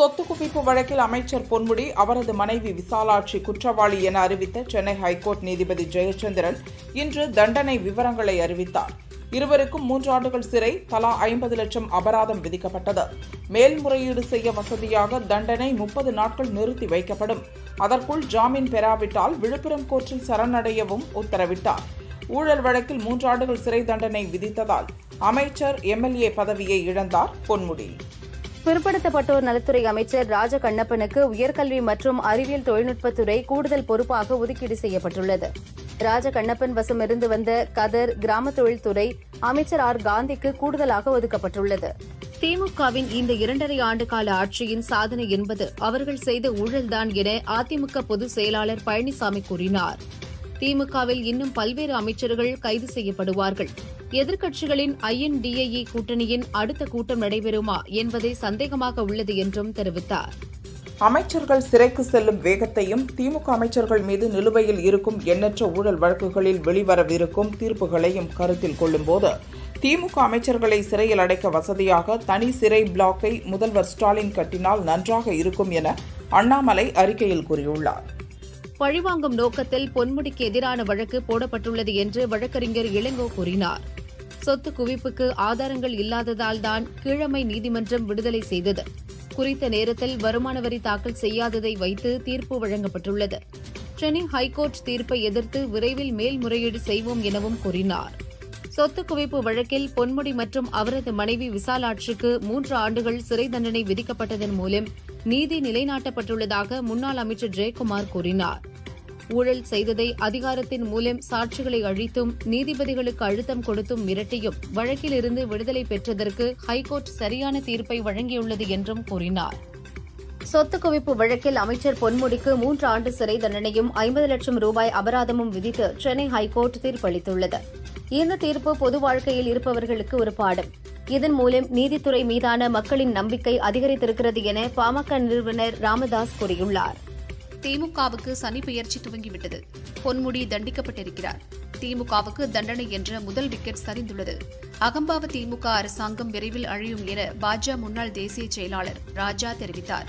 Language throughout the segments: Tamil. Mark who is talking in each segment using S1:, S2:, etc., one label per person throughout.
S1: சொத்து குவிப்பு வழக்கில் அமைச்சர் பொன்முடி அவரது மனைவி விசாலாட்சி குற்றவாளி என அறிவித்த சென்னை ஹைகோர்ட் நீதிபதி ஜெயச்சந்திரன் இன்று தண்டனை விவரங்களை அறிவித்தார் இருவருக்கும் மூன்று ஆண்டுகள் சிறை தலா ஐம்பது லட்சம் அபராதம் விதிக்கப்பட்டது மேல்முறையீடு செய்ய வசதியாக தண்டனை முப்பது நாட்கள் நிறுத்தி வைக்கப்படும் அதற்குள் ஜாமீன் பெறாவிட்டால் விழுப்புரம் கோர்ட்டில் சரணடையவும் உத்தரவிட்டார் ஊழல் வழக்கில் மூன்று ஆண்டுகள் சிறை தண்டனை விதித்ததால் அமைச்சர் எம்எல்ஏ பதவியை இழந்தார் பொன்முடி
S2: பிற்படுத்தப்பட்டோர் நலத்துறை அமைச்சர் ராஜ கண்ணப்பனுக்கு உயர்கல்வி மற்றும் அறிவியல் தொழில்நுட்பத்துறை கூடுதல் பொறுப்பாக ஒதுக்கீடு செய்யப்பட்டுள்ளது ராஜ கண்ணப்பன் வசமிருந்து வந்த கதர் கிராம தொழில்துறை அமைச்சர் ஆர் காந்திக்கு கூடுதலாக ஒதுக்கப்பட்டுள்ளது திமுகவின் இந்த இரண்டரை ஆண்டு கால ஆட்சியின் சாதனை என்பது அவர்கள் செய்த ஊழல்தான் என அதிமுக பொதுச் செயலாளர் பழனிசாமி கூறினார் திமுகவில் இன்னும் பல்வேறு அமைச்சர்கள் கைது செய்யப்படுவார்கள் எதிர்க்கட்சிகளின் ஐஎன்டிஏஇ கூட்டணியின் அடுத்த கூட்டம் நடைபெறுமா என்பதே சந்தேகமாக உள்ளது என்றும் தெரிவித்தார்
S1: அமைச்சர்கள் சிறைக்கு செல்லும் வேகத்தையும் திமுக அமைச்சர்கள் மீது நிலுவையில் இருக்கும் எண்ணற்ற ஊழல் வழக்குகளில் வெளிவரவிருக்கும் தீர்ப்புகளையும் கருத்தில் கொள்ளும்போது திமுக அமைச்சர்களை சிறையில் அடைக்க வசதியாக தனி சிறை பிளாக்கை முதல்வர் ஸ்டாலின் கட்டினால் நன்றாக இருக்கும் என அண்ணாமலை அறிக்கையில் கூறியுள்ளார்
S2: பழிவாங்கும் நோக்கத்தில் பொன்முடிக்கு எதிரான வழக்கு போடப்பட்டுள்ளது என்று வழக்கறிஞர் இளங்கோ கூறினார் சொத்து குவிப்புக்கு ஆதாரங்கள் இல்லாததால் தான் கீழமை நீதிமன்றம் விடுதலை செய்தது குறித்த நேரத்தில் வருமான வரி தாக்கல் செய்யாததை வைத்து தீர்ப்பு வழங்கப்பட்டுள்ளது சென்னை ஹைகோர்ட் தீர்ப்பை எதிர்த்து விரைவில் மேல்முறையீடு செய்வோம் எனவும் கூறினார் சொத்து குவிப்பு வழக்கில் பொன்முடி மற்றும் அவரது மனைவி விசாலாட்சிக்கு மூன்று ஆண்டுகள் சிறை தண்டனை விதிக்கப்பட்டதன் மூலம் நீதி நிலைநாட்டப்பட்டுள்ளதாக முன்னாள் அமைச்சர் ஜெயக்குமார் கூறினார் ஊழல் செய்ததை அதிகாரத்தின் மூலம் சாட்சிகளை அழித்தும் நீதிபதிகளுக்கு அழுத்தம் கொடுத்தும் மிரட்டியும் வழக்கிலிருந்து விடுதலை பெற்றதற்கு ஹைகோர்ட் சரியான தீர்ப்பை வழங்கியுள்ளது என்றும் கூறினார் சொத்து குவிப்பு வழக்கில் அமைச்சர் பொன்முடிக்கு மூன்று ஆண்டு சிறை தண்டனையும் ஐம்பது லட்சம் ரூபாய் அபராதமும் விதித்து சென்னை ஹைகோர்ட் தீர்ப்பளித்துள்ளது இந்த தீர்ப்பு பொது வாழ்க்கையில் இருப்பவர்களுக்கு ஒரு பாடம் இதன் மூலம் நீதித்துறை மீதான மக்களின் நம்பிக்கை அதிகரித்திருக்கிறது என பாமக நிறுவனர் ராமதாஸ் கூறியுள்ளார்
S3: திமுகவுக்கு சனி பெயர்ச்சி துவங்கிவிட்டது பொன்முடி தண்டிக்கப்பட்டிருக்கிறார் திமுகவுக்கு தண்டனை என்ற முதல் விக்கெட் சரிந்துள்ளது அகம்பாவ திமுக அரசாங்கம் விரைவில் அழியும் என பாஜக முன்னாள் தேசிய செயலாளர் ராஜா தெரிவித்தார்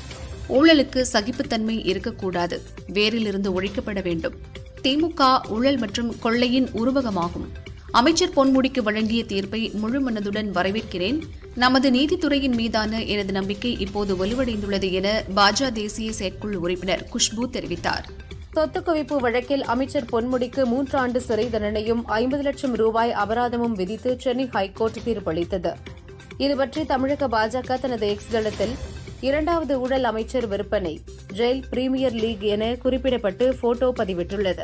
S3: ஊழலுக்கு சகிப்புத்தன்மை இருக்கக்கூடாது வேரிலிருந்து ஒழிக்கப்பட வேண்டும் திமுக ஊழல் மற்றும் கொள்ளையின் உருவகமாகும் அமைச்சர் பொன்முடிக்கு வழங்கிய தீர்ப்பை முழு மனதுடன் வரவேற்கிறேன் நமது நீதித்துறையின் மீதான எனது நம்பிக்கை இப்போது வலுவடைந்துள்ளது என பாஜக தேசிய செயற்குழு உறுப்பினர் குஷ்பு தெரிவித்தார்
S2: சொத்து குவிப்பு வழக்கில் அமைச்சர் பொன்முடிக்கு மூன்று ஆண்டு சிறை தண்டனையும் ஐம்பது லட்சம் ரூபாய் அபராதமும் விதித்து சென்னை ஹைகோர்ட் தீர்ப்பளித்தது இதுபற்றி தமிழக பாஜக தனது எக்ஸ் தளத்தில் இரண்டாவது ஊழல் அமைச்சர் விற்பனை ஜெயில் பிரீமியர் லீக் என குறிப்பிடப்பட்டு போட்டோ பதிவிட்டுள்ளது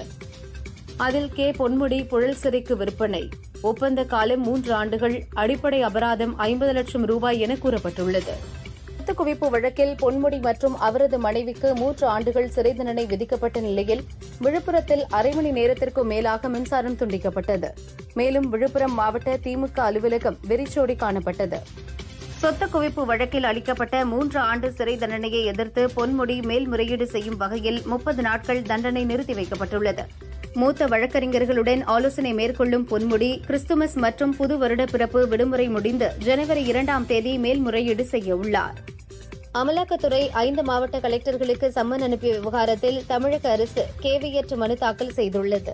S2: அதில் கே பொன்முடி புழல் சிறைக்கு விற்பனை ஒப்பந்த காலம் மூன்று ஆண்டுகள் அடிப்படை அபராதம் ஐம்பது லட்சம் ரூபாய் என கூறப்பட்டுள்ளது சொத்து குவிப்பு வழக்கில் பொன்முடி மற்றும் அவரது மனைவிக்கு மூன்று ஆண்டுகள் சிறை தண்டனை விதிக்கப்பட்ட நிலையில் விழுப்புரத்தில் அரை மணி நேரத்திற்கும் மேலாக மின்சாரம் துண்டிக்கப்பட்டது மேலும் விழுப்புரம் மாவட்ட திமுக அலுவலகம் வெறிச்சோடி காணப்பட்டது சொத்து குவிப்பு வழக்கில் அளிக்கப்பட்ட மூன்று ஆண்டு சிறை தண்டனையை எதிர்த்து பொன்முடி மேல்முறையீடு செய்யும் வகையில் முப்பது நாட்கள் தண்டனை நிறுத்தி வைக்கப்பட்டுள்ளது மூத்த வழக்கறிஞர்களுடன் ஆலோசனை மேற்கொள்ளும் பொன்முடி கிறிஸ்துமஸ் மற்றும் புது வருட பிறப்பு விடுமுறை முடிந்து ஜனவரி இரண்டாம் தேதி மேல்முறையீடு செய்ய உள்ளார் அமலாக்கத்துறை ஐந்து மாவட்ட கலெக்டர்களுக்கு சம்மன் அனுப்பிய விவகாரத்தில் தமிழக அரசு கேவியற்ற மனு தாக்கல் செய்துள்ளது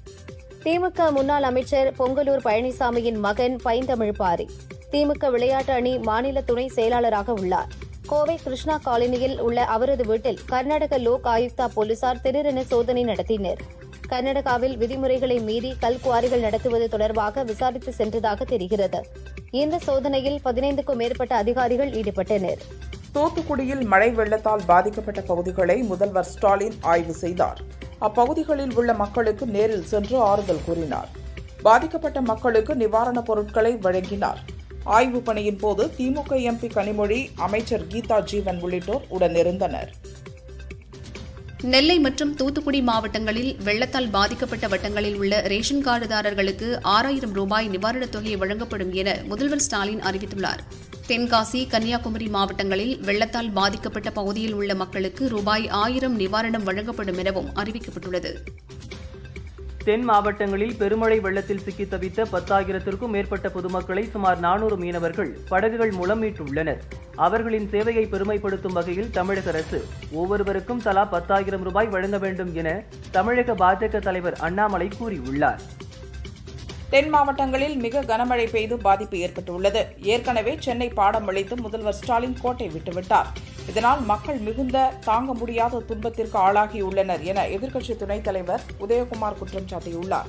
S2: திமுக முன்னாள் அமைச்சர் பொங்கலூர் பழனிசாமியின் மகன் பைந்தமிழ் பாரி திமுக விளையாட்டு அணி மாநில துணை செயலாளராக உள்ளார் கோவை கிருஷ்ணா காலனியில் உள்ள அவரது வீட்டில் கர்நாடக லோக் ஆயுக்தா போலீசார் திடீரென சோதனை நடத்தினர் கர்நாடகாவில் விதிமுறைகளை மீறி கல்குவாரிகள் நடத்துவது தொடர்பாக விசாரித்து சென்றதாக தெரிகிறது இந்த சோதனையில் பதினைந்துக்கும் மேற்பட்ட அதிகாரிகள் ஈடுபட்டனர்
S1: தூத்துக்குடியில் மழை வெள்ளத்தால் பாதிக்கப்பட்ட பகுதிகளை முதல்வர் ஸ்டாலின் ஆய்வு செய்தார் அப்பகுதிகளில் உள்ள மக்களுக்கு நேரில் சென்று ஆறுதல் கூறினார் பாதிக்கப்பட்ட மக்களுக்கு நிவாரணப் பொருட்களை வழங்கினார் ஆய்வு பணியின் போது திமுக எம்பி கனிமொழி அமைச்சர் கீதா ஜீவன் உள்ளிட்டோர் உடனிருந்தனர்
S3: நெல்லை மற்றும் தூத்துக்குடி மாவட்டங்களில் வெள்ளத்தால் பாதிக்கப்பட்ட வட்டங்களில் உள்ள ரேஷன் கார்டுதாரர்களுக்கு ஆறாயிரம் ரூபாய் நிவாரணத் தொகை வழங்கப்படும் என முதல்வர் ஸ்டாலின் அறிவித்துள்ளார் தென்காசி கன்னியாகுமரி மாவட்டங்களில் வெள்ளத்தால் பாதிக்கப்பட்ட பகுதியில் உள்ள மக்களுக்கு ரூபாய் ஆயிரம் நிவாரணம் வழங்கப்படும் எனவும் அறிவிக்கப்பட்டுள்ளது
S4: தென் மாவட்டங்களில் பெருமழை வெள்ளத்தில் சிக்கி தவித்த பத்தாயிரத்திற்கும் மேற்பட்ட பொதுமக்களை சுமார் நானூறு மீனவர்கள் படகுகள் மூலம் மீட்டுள்ளனர் அவர்களின் சேவையை பெருமைப்படுத்தும் வகையில் தமிழக அரசு ஒவ்வொருவருக்கும் தலா பத்தாயிரம் ரூபாய் வழங்க வேண்டும் என தமிழக பாஜக தலைவர் அண்ணாமலை கூறியுள்ளார்
S1: தென் மாவட்டங்களில் மிக கனமழை பெய்து பாதிப்பு ஏற்பட்டுள்ளது ஏற்கனவே சென்னை பாடம் அளித்து முதல்வர் ஸ்டாலின் கோட்டை விட்டுவிட்டார் இதனால் மக்கள் மிகுந்த தாங்க முடியாத துன்பத்திற்கு ஆளாகியுள்ளனர் என எதிர்க்கட்சி துணைத் தலைவர் உதயகுமார் குற்றம் சாட்டியுள்ளார்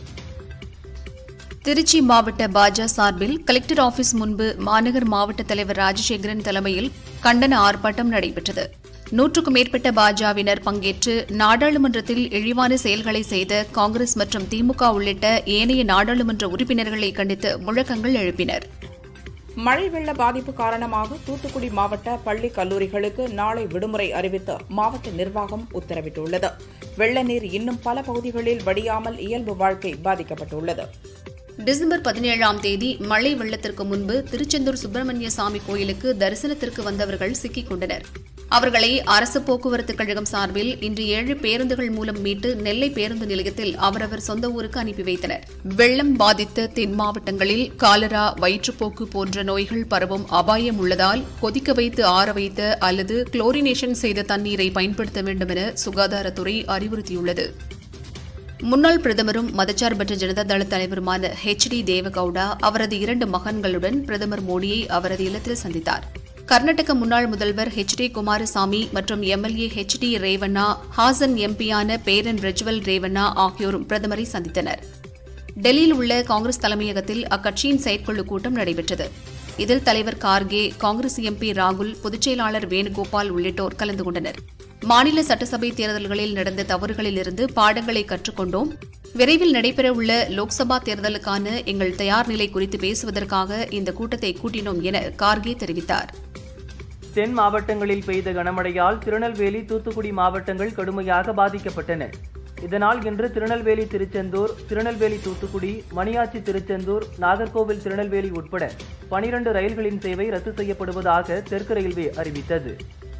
S3: திருச்சி மாவட்ட பாஜ சார்பில் கலெக்டர் ஆபீஸ் முன்பு மாநகர் மாவட்ட தலைவர் ராஜசேகரன் தலைமையில் கண்டன ஆர்ப்பாட்டம் நடைபெற்றது நூற்றுக்கும் மேற்பட்ட பாஜவினர் பங்கேற்று நாடாளுமன்றத்தில் இழிவான செயல்களை செய்த காங்கிரஸ் மற்றும் திமுக உள்ளிட்ட ஏனைய நாடாளுமன்ற உறுப்பினர்களை கண்டித்து முழக்கங்கள் எழுப்பினர்
S1: மழை வெள்ள பாதிப்பு காரணமாக தூத்துக்குடி மாவட்ட பள்ளி கல்லூரிகளுக்கு நாளை விடுமுறை அறிவித்து மாவட்ட நிர்வாகம் உத்தரவிட்டுள்ளது வெள்ள நீர் இன்னும் பல பகுதிகளில் வடியாமல் இயல்பு வாழ்க்கை பாதிக்கப்பட்டுள்ளது
S3: டிசம்பர் பதினேழாம் தேதி மழை வெள்ளத்திற்கு முன்பு திருச்செந்தூர் சுப்பிரமணிய சாமி கோயிலுக்கு தரிசனத்திற்கு வந்தவர்கள் சிக்கிக் கொண்டனர் அவர்களை அரசு போக்குவரத்து கழகம் சார்பில் இன்று ஏழு பேருந்துகள் மூலம் மீட்டு நெல்லை பேருந்து நிலையத்தில் அவரவர் சொந்த ஊருக்கு அனுப்பி வைத்தனர் வெள்ளம் பாதித்த தென் மாவட்டங்களில் காலரா வயிற்றுப்போக்கு போன்ற நோய்கள் பரவும் அபாயம் உள்ளதால் கொதிக்க வைத்து ஆற வைத்த அல்லது குளோரினேஷன் செய்த தண்ணீரை பயன்படுத்த வேண்டும் என சுகாதாரத்துறை அறிவுறுத்தியுள்ளது முன்னாள் பிரதமரும் மதச்சார்பற்ற ஜனதா தள தலைவருமான ஹெச் டி தேவகவுடா அவரது இரண்டு மகன்களுடன் பிரதமர் மோடியை அவரது இல்லத்தில் சந்தித்தார் கர்நாடக முன்னாள் முதல்வர் ஹெச் டி குமாரசாமி மற்றும் MLA H D Revanna Hassan எம்பியான பேரன் பிரஜ்வல் ரேவண்ணா ஆகியோரும் பிரதமரை சந்தித்தனர் டெல்லியில் உள்ள காங்கிரஸ் தலைமையகத்தில் அக்கட்சியின் செயற்குழு கூட்டம் நடைபெற்றது இதில் தலைவர் கார்கே காங்கிரஸ் எம்பி ராகுல் பொதுச்செயலாளர் வேணுகோபால் உள்ளிட்டோர் கலந்து கொண்டனர் மாநில சட்டசபை தேர்தல்களில் நடந்த தவறுகளிலிருந்து பாடங்களை கற்றுக்கொண்டோம் விரைவில் நடைபெறவுள்ள லோக்சபா தேர்தலுக்கான எங்கள் தயார் நிலை குறித்து பேசுவதற்காக இந்த கூட்டத்தை கூட்டினோம் என கார்கே தெரிவித்தார்
S4: தென் மாவட்டங்களில் பெய்த கனமழையால் திருநெல்வேலி தூத்துக்குடி மாவட்டங்கள் கடுமையாக பாதிக்கப்பட்டன இதனால் இன்று திருநெல்வேலி திருச்செந்தூர் திருநெல்வேலி தூத்துக்குடி மணியாச்சி திருச்செந்தூர் நாகர்கோவில் திருநெல்வேலி உட்பட பனிரண்டு ரயில்களின் சேவை ரத்து செய்யப்படுவதாக தெற்கு ரயில்வே அறிவித்தது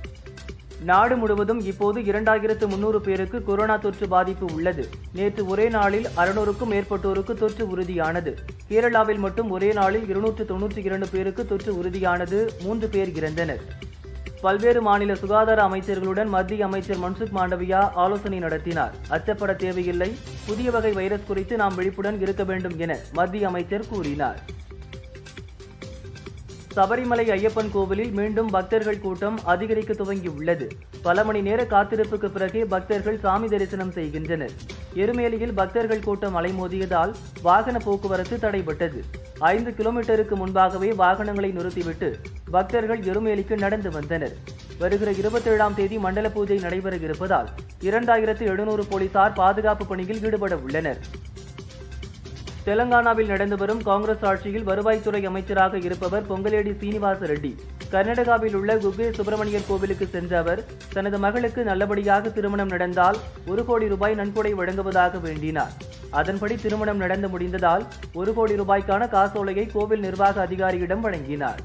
S4: நாடு முழுவதும் இப்போது இரண்டாயிரத்து முன்னூறு பேருக்கு கொரோனா தொற்று பாதிப்பு உள்ளது நேற்று ஒரே நாளில் அறுநூறுக்கும் மேற்பட்டோருக்கு தொற்று உறுதியானது கேரளாவில் மட்டும் ஒரே நாளில் இருநூற்று தொன்னூற்றி இரண்டு பேருக்கு தொற்று உறுதியானது மூன்று பேர் இறந்தனர் பல்வேறு மாநில சுகாதார அமைச்சர்களுடன் மத்திய அமைச்சர் மன்சுக் மாண்டவியா ஆலோசனை நடத்தினார் அச்சப்பட தேவையில்லை புதிய வகை வைரஸ் குறித்து நாம் விழிப்புடன் இருக்க வேண்டும் என மத்திய அமைச்சர் கூறினார் சபரிமலை ஐயப்பன் கோவிலில் மீண்டும் பக்தர்கள் கூட்டம் அதிகரிக்க துவங்கியுள்ளது பல மணி நேர காத்திருப்புக்கு பிறகே பக்தர்கள் சாமி தரிசனம் செய்கின்றனர் எருமேலியில் பக்தர்கள் கூட்டம் அலைமோதியதால் வாகன போக்குவரத்து தடைபட்டது ஐந்து கிலோமீட்டருக்கு முன்பாகவே வாகனங்களை நிறுத்திவிட்டு பக்தர்கள் எருமேலிக்கு நடந்து வந்தனர் வருகிற இருபத்தேழாம் தேதி மண்டல பூஜை நடைபெற இருப்பதால் இரண்டாயிரத்து எழுநூறு போலீசார் பாதுகாப்பு பணியில் ஈடுபட உள்ளனர் தெலங்கானாவில் நடந்து வரும் காங்கிரஸ் ஆட்சியில் வருவாய்த்துறை அமைச்சராக இருப்பவர் பொங்கலேடி சீனிவாச ரெட்டி கர்நாடகாவில் உள்ள குக்கே சுப்பிரமணியர் கோவிலுக்கு சென்ற அவர் தனது மகளுக்கு நல்லபடியாக திருமணம் நடந்தால் ஒரு கோடி ரூபாய் நன்கொடை வழங்குவதாக வேண்டினார் அதன்படி திருமணம் நடந்து முடிந்ததால் ஒரு கோடி ரூபாய்க்கான காசோலையை கோவில் நிர்வாக அதிகாரியிடம் வழங்கினார்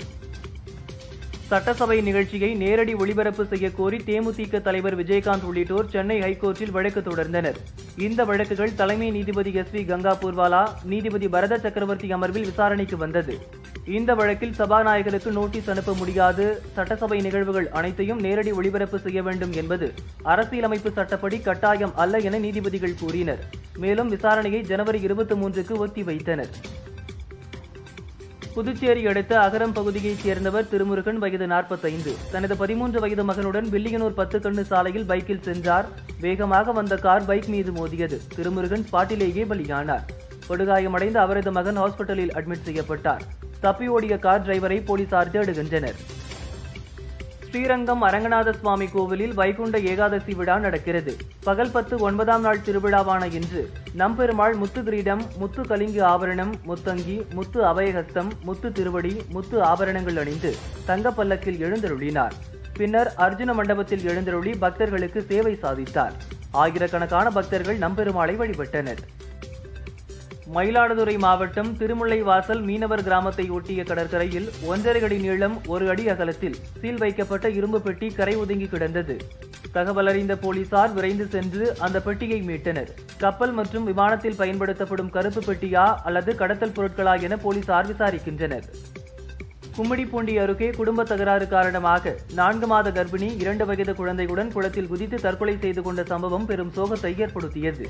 S4: சட்டசபை நிகழ்ச்சியை நேரடி ஒளிபரப்பு செய்ய கோரி தேமுதிக தலைவர் விஜயகாந்த் உள்ளிட்டோர் சென்னை ஹைகோர்ட்டில் வழக்கு தொடர்ந்தனர் இந்த வழக்குகள் தலைமை நீதிபதி எஸ் வி கங்கா பூர்வாலா நீதிபதி பரத சக்கரவர்த்தி அமர்வில் விசாரணைக்கு வந்தது இந்த வழக்கில் சபாநாயகருக்கு நோட்டீஸ் அனுப்ப முடியாது சட்டசபை நிகழ்வுகள் அனைத்தையும் நேரடி ஒளிபரப்பு செய்ய வேண்டும் என்பது அரசியலமைப்பு சட்டப்படி கட்டாயம் அல்ல என நீதிபதிகள் கூறினர் மேலும் விசாரணையை ஜனவரி இருபத்தி மூன்றுக்கு ஒத்திவைத்தனர் புதுச்சேரி அடுத்த அகரம் பகுதியைச் சேர்ந்தவர் திருமுருகன் வயது நாற்பத்தைந்து தனது பதிமூன்று வயது மகனுடன் வில்லியனூர் பத்து கண்ணு சாலையில் பைக்கில் சென்றார் வேகமாக வந்த கார் பைக் மீது மோதியது திருமுருகன் ஸ்பாட்டிலேயே பலியானார் படுகாயமடைந்த அவரது மகன் ஹாஸ்பிட்டலில் அட்மிட் செய்யப்பட்டார் தப்பி ஓடிய கார் டிரைவரை போலீசார் தேடுகின்றனர் ஸ்ரீரங்கம் அரங்கநாத சுவாமி கோவிலில் வைகுண்ட ஏகாதசி விழா நடக்கிறது பகல் பத்து ஒன்பதாம் நாள் திருவிழாவான இன்று நம்பெருமாள் முத்து கிரீடம் முத்து கலிங்கு ஆபரணம் முத்தங்கி முத்து அபயஹஸ்தம் முத்து திருவடி முத்து ஆபரணங்கள் அணிந்து தங்கப்பல்லக்கில் எழுந்தருளினார் பின்னர் அர்ஜுன மண்டபத்தில் எழுந்தருளி பக்தர்களுக்கு சேவை சாதித்தார் ஆயிரக்கணக்கான பக்தர்கள் நம்பெருமாளை வழிபட்டனர் மயிலாடுதுறை மாவட்டம் திருமுல்லைவாசல் மீனவர் கிராமத்தை ஒட்டிய கடற்கரையில் ஒன்றரை அடி நீளம் ஒரு அடி அகலத்தில் சீல் வைக்கப்பட்ட இரும்பு பெட்டி கரை ஒதுங்கி கிடந்தது தகவல் அறிந்த போலீசார் விரைந்து சென்று அந்த பெட்டியை மீட்டனர் கப்பல் மற்றும் விமானத்தில் பயன்படுத்தப்படும் கருப்பு பெட்டியா அல்லது கடத்தல் பொருட்களா என போலீசார் விசாரிக்கின்றனர் கும்மிடிப்பூண்டி அருகே குடும்ப தகராறு காரணமாக நான்கு மாத கர்ப்பிணி இரண்டு வயது குழந்தையுடன் குளத்தில் குதித்து தற்கொலை செய்து கொண்ட சம்பவம் பெரும் சோகத்தை ஏற்படுத்தியது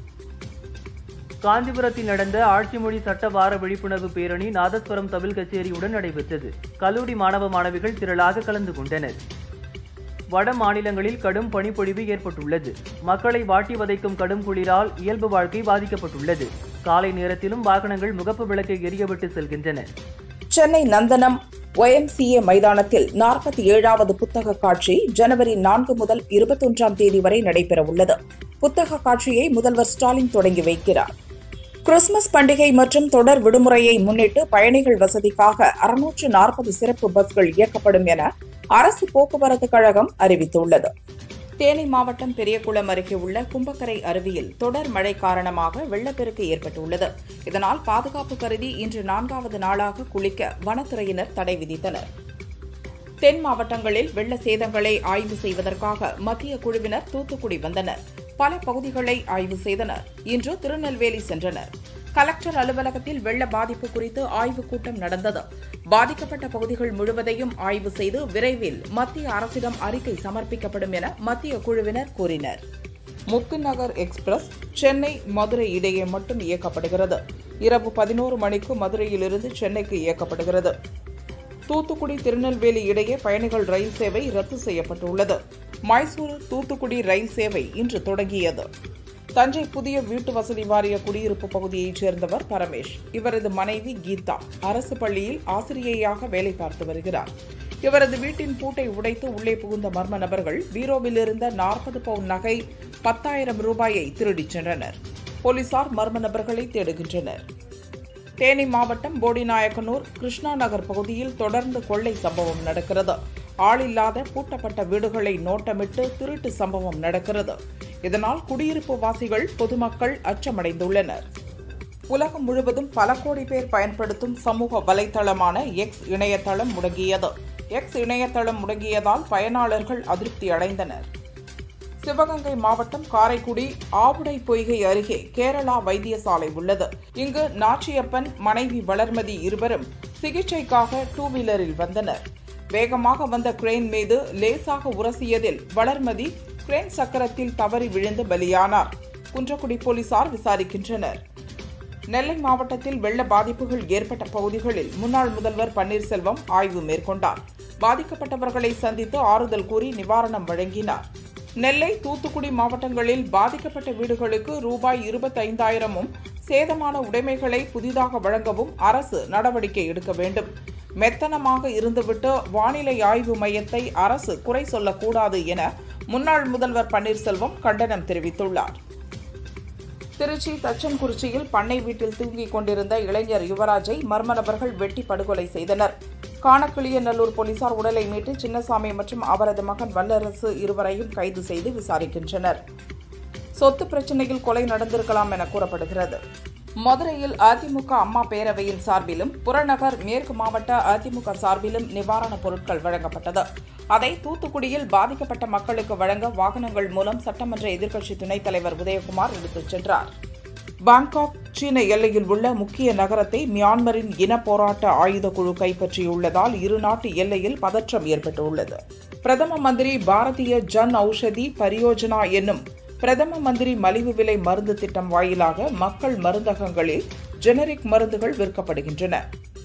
S4: காஞ்சிபுரத்தில் நடந்த ஆட்சிமொழி சட்ட வார விழிப்புணர்வு பேரணி நாதஸ்வரம் தவில் கச்சேரியுடன் நடைபெற்றது கல்லூரி மாணவ மாணவிகள் திரளாக கலந்து கொண்டனர் வட மாநிலங்களில் கடும் பனிப்பொழிவு ஏற்பட்டுள்ளது மக்களை வாட்டி வதைக்கும் கடும் குளிரால் இயல்பு வாழ்க்கை பாதிக்கப்பட்டுள்ளது காலை நேரத்திலும் வாகனங்கள் முகப்பு விளக்கை எரியவிட்டு செல்கின்றன
S1: சென்னை நந்தனம் ஒய்எம்சிஏ மைதானத்தில் நாற்பத்தி ஏழாவது புத்தக காட்சி ஜனவரி நான்கு முதல் இருபத்தொன்றாம் தேதி வரை நடைபெறவுள்ளது புத்தக காட்சியை முதல்வர் ஸ்டாலின் தொடங்கி வைக்கிறார் கிறிஸ்துமஸ் பண்டிகை மற்றும் தொடர் விடுமுறையை முன்னிட்டு பயணிகள் வசதிக்காக அறுநூற்று நாற்பது சிறப்பு பஸ்கள் இயக்கப்படும் என அரசு போக்குவரத்து கழகம் அறிவித்துள்ளது தேனி மாவட்டம் பெரியகுளம் அருகே உள்ள கும்பக்கரை அருவியில் தொடர் மழை காரணமாக வெள்ளப்பெருக்கு ஏற்பட்டுள்ளது இதனால் பாதுகாப்பு கருதி இன்று நான்காவது நாளாக குளிக்க வனத்துறையினர் தடை விதித்தனர் தென் மாவட்டங்களில் வெள்ள சேதங்களை ஆய்வு செய்வதற்காக மத்திய குழுவினர் தூத்துக்குடி வந்தனர் பல பகுதிகளை ஆய்வு செய்தனர் இன்று திருநெல்வேலி சென்றனர் கலெக்டர் அலுவலகத்தில் வெள்ள பாதிப்பு குறித்து ஆய்வுக் கூட்டம் நடந்தது பாதிக்கப்பட்ட பகுதிகள் முழுவதையும் ஆய்வு செய்து விரைவில் மத்திய அரசிடம் அறிக்கை சமர்ப்பிக்கப்படும் என மத்திய குழுவினர் கூறினர் முத்துநகர் எக்ஸ்பிரஸ் சென்னை மதுரை இடையே மட்டும் இயக்கப்படுகிறது இரவு பதினோரு மணிக்கு மதுரையிலிருந்து சென்னைக்கு இயக்கப்படுகிறது தூத்துக்குடி திருநெல்வேலி இடையே பயணிகள் ரயில் சேவை ரத்து செய்யப்பட்டுள்ளது மைசூரு தூத்துக்குடி ரயில் சேவை இன்று தொடங்கியது தஞ்சை புதிய வீட்டு வசதி வாரிய குடியிருப்பு பகுதியைச் சேர்ந்தவர் பரமேஷ் இவரது மனைவி கீதா அரசு பள்ளியில் ஆசிரியையாக வேலை பார்த்து வருகிறார் இவரது வீட்டின் பூட்டை உடைத்து உள்ளே புகுந்த மர்ம நபர்கள் பீரோவில் இருந்த நாற்பது பவுன் நகை பத்தாயிரம் ரூபாயை திருடிச் சென்றனர் போலீசார் மர்ம நபர்களை தேடுகின்றனர் தேனி மாவட்டம் போடிநாயக்கனூர் கிருஷ்ணா நகர் பகுதியில் தொடர்ந்து கொள்ளை சம்பவம் நடக்கிறது ஆளில்லாத பூட்டப்பட்ட வீடுகளை நோட்டமிட்டு திருட்டு சம்பவம் நடக்கிறது இதனால் குடியிருப்பு வாசிகள் பொதுமக்கள் அச்சமடைந்துள்ளனர் உலகம் முழுவதும் பல கோடி பேர் பயன்படுத்தும் சமூக வலைதளமான எக்ஸ் இணையதளம் முடங்கியது எக்ஸ் இணையதளம் முடங்கியதால் பயனாளர்கள் அதிருப்தி அடைந்தனர் சிவகங்கை மாவட்டம் காரைக்குடி ஆவுடை பொய்கை அருகே கேரளா வைத்தியசாலை உள்ளது இங்கு நாச்சியப்பன் மனைவி வளர்மதி இருவரும் சிகிச்சைக்காக டூ வீலரில் வந்தனர் வேகமாக வந்த கிரேன் மீது லேசாக உரசியதில் வளர்மதி கிரேன் சக்கரத்தில் தவறி விழுந்து பலியானார் குன்றக்குடி போலீசார் விசாரிக்கின்றனர் நெல்லை மாவட்டத்தில் வெள்ள பாதிப்புகள் ஏற்பட்ட பகுதிகளில் முன்னாள் முதல்வர் பன்னீர்செல்வம் ஆய்வு மேற்கொண்டார் பாதிக்கப்பட்டவர்களை சந்தித்து ஆறுதல் கூறி நிவாரணம் வழங்கினார் நெல்லை தூத்துக்குடி மாவட்டங்களில் பாதிக்கப்பட்ட வீடுகளுக்கு ரூபாய் இருபத்தைந்தாயிரமும் சேதமான உடைமைகளை புதிதாக வழங்கவும் அரசு நடவடிக்கை எடுக்க வேண்டும் மெத்தனமாக இருந்துவிட்டு வானிலை ஆய்வு மையத்தை அரசு குறை சொல்லக்கூடாது என முன்னாள் முதல்வர் பன்னீர்செல்வம் கண்டனம் தெரிவித்துள்ளார் திருச்சி தச்சன்குறிச்சியில் பண்ணை வீட்டில் தூங்கிக் கொண்டிருந்த இளைஞர் யுவராஜை மர்ம நபர்கள் வெட்டி படுகொலை செய்தனர் காணக்கிளியநல்லூர் போலீசார் உடலை மீட்டு சின்னசாமி மற்றும் அவரது மகன் வல்லரசு இருவரையும் கைது செய்து விசாரிக்கின்றனர் சொத்து பிரச்சினையில் கொலை நடந்திருக்கலாம் என கூறப்படுகிறது மதுரையில் அதிமுக அம்மா பேரவையின் சார்பிலும் புறநகர் மேற்கு மாவட்ட அதிமுக சார்பிலும் நிவாரணப் பொருட்கள் வழங்கப்பட்டது அதை தூத்துக்குடியில் பாதிக்கப்பட்ட மக்களுக்கு வழங்க வாகனங்கள் மூலம் சட்டமன்ற எதிர்க்கட்சி துணைத் தலைவர் உதயகுமார் எடுத்துச் சென்றார் பாங்காக் சீன எல்லையில் உள்ள முக்கிய நகரத்தை மியான்மரின் இன போராட்ட ஆயுத குழு கைப்பற்றியுள்ளதால் இருநாட்டு எல்லையில் பதற்றம் ஏற்பட்டுள்ளது பிரதம மந்திரி பாரதிய ஜன் ஔஷதி பரியோஜனா என்னும் பிரதம மந்திரி மலிவு விலை மருந்து திட்டம் வாயிலாக மக்கள் மருந்தகங்களில் ஜெனரிக் மருந்துகள் விற்கப்படுகின்றன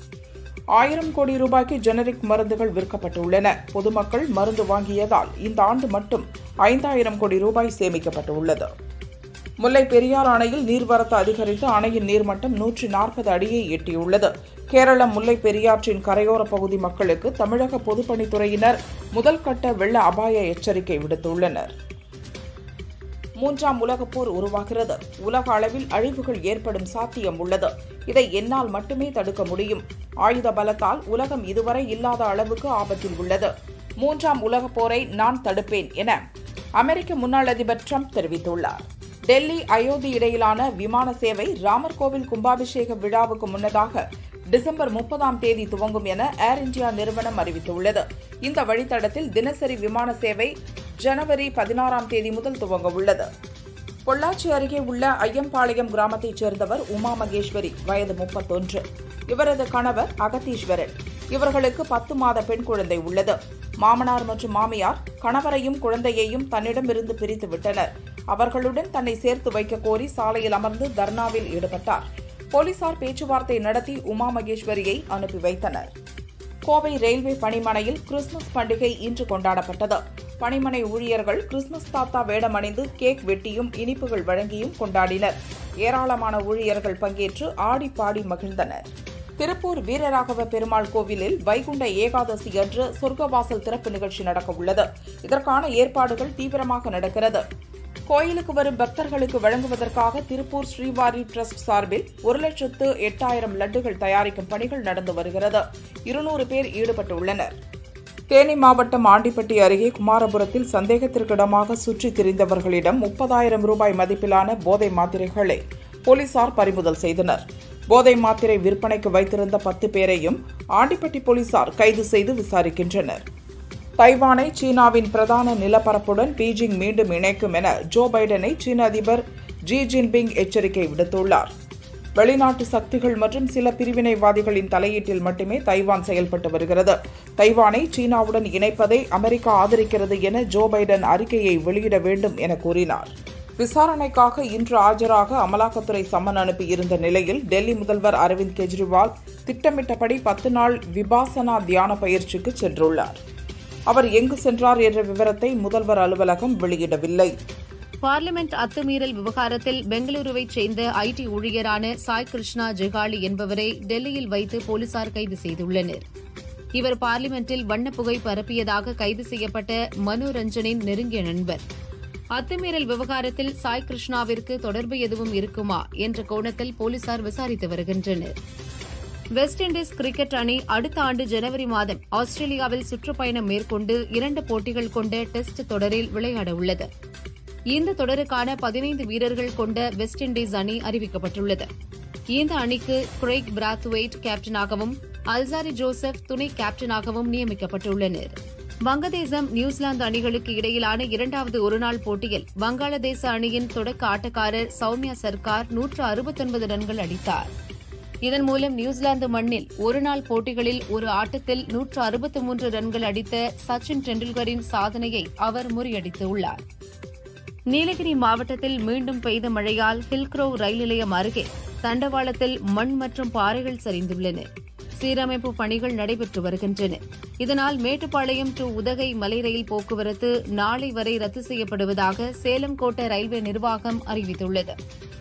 S1: ஆயிரம் கோடி ரூபாய்க்கு ஜெனரிக் மருந்துகள் விற்கப்பட்டுள்ளன பொதுமக்கள் மருந்து வாங்கியதால் இந்த ஆண்டு மட்டும் ஐந்தாயிரம் கோடி ரூபாய் சேமிக்கப்பட்டுள்ளது முல்லை பெரியார் அணையில் நீர்வரத்து அதிகரித்து அணையின் நீர்மட்டம் நூற்றி நாற்பது அடியை எட்டியுள்ளது கேரளம் முல்லை பெரியாற்றின் கரையோர பகுதி மக்களுக்கு தமிழக பொதுப்பணித்துறையினர் முதல் கட்ட வெள்ள அபாய எச்சரிக்கை விடுத்துள்ளனர் மூன்றாம் உலகப் போர் உருவாகிறது உலக அளவில் அழிவுகள் ஏற்படும் சாத்தியம் உள்ளது இதை என்னால் மட்டுமே தடுக்க முடியும் ஆயுத பலத்தால் உலகம் இதுவரை இல்லாத அளவுக்கு ஆபத்தில் உள்ளது மூன்றாம் உலகப் போரை நான் தடுப்பேன் என அமெரிக்க முன்னாள் அதிபர் ட்ரம்ப் தெரிவித்துள்ளார் டெல்லி அயோத்தி இடையிலான விமான சேவை ராமர் கோவில் கும்பாபிஷேக விழாவுக்கு முன்னதாக டிசம்பர் முப்பதாம் தேதி துவங்கும் என ஏர் இந்தியா நிறுவனம் அறிவித்துள்ளது இந்த வழித்தடத்தில் தினசரி விமான சேவை ஜனவரி பதினாறாம் தேதி முதல் துவங்க உள்ளது பொள்ளாச்சி அருகே உள்ள ஐயம்பாளையம் கிராமத்தைச் சேர்ந்தவர் உமா மகேஸ்வரி வயது முப்பத்தொன்று இவரது கணவர் அகத்தீஸ்வரன் இவர்களுக்கு பத்து மாத பெண் குழந்தை உள்ளது மாமனார் மற்றும் மாமியார் கணவரையும் குழந்தையையும் தன்னிடமிருந்து பிரித்து விட்டனர் அவர்களுடன் தன்னை சேர்த்து வைக்க கோரி சாலையில் அமர்ந்து தர்ணாவில் ஈடுபட்டார் போலீசார் பேச்சுவார்த்தை நடத்தி உமா மகேஸ்வரியை அனுப்பி வைத்தனர் கோவை ரயில்வே பணிமனையில் கிறிஸ்துமஸ் பண்டிகை இன்று கொண்டாடப்பட்டது பணிமனை ஊழியர்கள் கிறிஸ்துமஸ் தாத்தா வேடமணிந்து கேக் வெட்டியும் இனிப்புகள் வழங்கியும் கொண்டாடினர் ஏராளமான ஊழியர்கள் பங்கேற்று ஆடி பாடி மகிழ்ந்தனர் திருப்பூர் வீரராகவ பெருமாள் கோவிலில் வைகுண்ட ஏகாதசி அன்று சொர்க்கவாசல் திறப்பு நிகழ்ச்சி நடக்க உள்ளது இதற்கான ஏற்பாடுகள் தீவிரமாக நடக்கிறது கோயிலுக்கு வரும் பக்தர்களுக்கு வழங்குவதற்காக திருப்பூர் ஸ்ரீவாரி டிரஸ்ட் சார்பில் ஒரு லட்சத்து எட்டாயிரம் லட்டுகள் தயாரிக்கும் பணிகள் நடந்து வருகிறது இருநூறு பேர் ஈடுபட்டுள்ளனர் தேனி மாவட்டம் ஆண்டிப்பட்டி அருகே குமாரபுரத்தில் சந்தேகத்திற்கிடமாக சுற்றித் திரிந்தவர்களிடம் முப்பதாயிரம் ரூபாய் மதிப்பிலான போதை மாத்திரைகளை போலீசார் பறிமுதல் செய்தனர் போதை மாத்திரை விற்பனைக்கு வைத்திருந்த பத்து பேரையும் ஆண்டிப்பட்டி போலீசார் கைது செய்து விசாரிக்கின்றனர் தைவானை சீனாவின் பிரதான நிலப்பரப்புடன் பீஜிங் மீண்டும் இணைக்கும் என ஜோ பைடனை சீன அதிபர் ஜி ஜின்பிங் எச்சரிக்கை விடுத்துள்ளார் வெளிநாட்டு சக்திகள் மற்றும் சில பிரிவினைவாதிகளின் தலையீட்டில் மட்டுமே தைவான் செயல்பட்டு வருகிறது தைவானை சீனாவுடன் இணைப்பதை அமெரிக்கா ஆதரிக்கிறது என ஜோ பைடன் அறிக்கையை வெளியிட வேண்டும் என கூறினார் விசாரணைக்காக இன்று ஆஜராக அமலாக்கத்துறை சம்மன் அனுப்பியிருந்த நிலையில் டெல்லி முதல்வர் அரவிந்த் கெஜ்ரிவால் திட்டமிட்டபடி பத்து நாள் விபாசனா தியான பயிற்சிக்கு சென்றுள்ளார் அவர் எங்கு சென்றார் என்ற விவரத்தை முதல்வர் அலுவலகம் வெளியிடவில்லை
S2: பார்லிமெண்ட் அத்துமீறல் விவகாரத்தில் பெங்களூருவைச் சேர்ந்த ஐடி ஊழியரான சாய் கிருஷ்ணா ஜெகாலி என்பவரை டெல்லியில் வைத்து போலீசார் கைது செய்துள்ளனர் இவர் பார்லிமெண்டில் வண்ணப்புகை பரப்பியதாக கைது செய்யப்பட்ட மனு ரஞ்சனின் நெருங்கிய நண்பர் அத்துமீறல் விவகாரத்தில் சாய் கிருஷ்ணாவிற்கு தொடர்பு எதுவும் இருக்குமா என்ற கோணத்தில் போலீசார் விசாரித்து வருகின்றனர் வெஸ்ட் இண்டீஸ் கிரிக்கெட் அணி அடுத்த ஆண்டு ஜனவரி மாதம் ஆஸ்திரேலியாவில் சுற்றுப்பயணம் மேற்கொண்டு இரண்டு போட்டிகள் கொண்ட டெஸ்ட் தொடரில் விளையாட உள்ளது இந்த தொடருக்கான பதினைந்து வீரர்கள் கொண்ட வெஸ்ட் இண்டீஸ் அணி அறிவிக்கப்பட்டுள்ளது இந்த அணிக்கு கிரெய்க் பிராத்வெயிட் கேப்டனாகவும் அல்சாரி ஜோசப் துணை கேப்டனாகவும் நியமிக்கப்பட்டுள்ளனர் வங்கதேசம் நியூசிலாந்து அணிகளுக்கு இடையிலான இரண்டாவது ஒருநாள் போட்டியில் வங்காளதேச அணியின் தொடக்க ஆட்டக்காரர் சௌமியா சர்க்கார் நூற்று அறுபத்தொன்பது ரன்கள் அடித்தார் இதன் மூலம் நியூசிலாந்து மண்ணில் ஒருநாள் போட்டிகளில் ஒரு ஆட்டத்தில் நூற்று அறுபத்தி மூன்று ரன்கள் அடித்த சச்சின் டெண்டுல்கரின் சாதனையை அவர் முறியடித்துள்ளார் நீலகிரி மாவட்டத்தில் மீண்டும் பெய்த மழையால் ஹில்க்ரோ ரயில் நிலையம் அருகே தண்டவாளத்தில் மண் மற்றும் பாறைகள் சரிந்துள்ளன சீரமைப்பு பணிகள் நடைபெற்று வருகின்றன இதனால் மேட்டுப்பாளையம் டு உதகை மலை ரயில் போக்குவரத்து நாளை வரை ரத்து செய்யப்படுவதாக சேலம் கோட்ட ரயில்வே நிர்வாகம் அறிவித்துள்ளது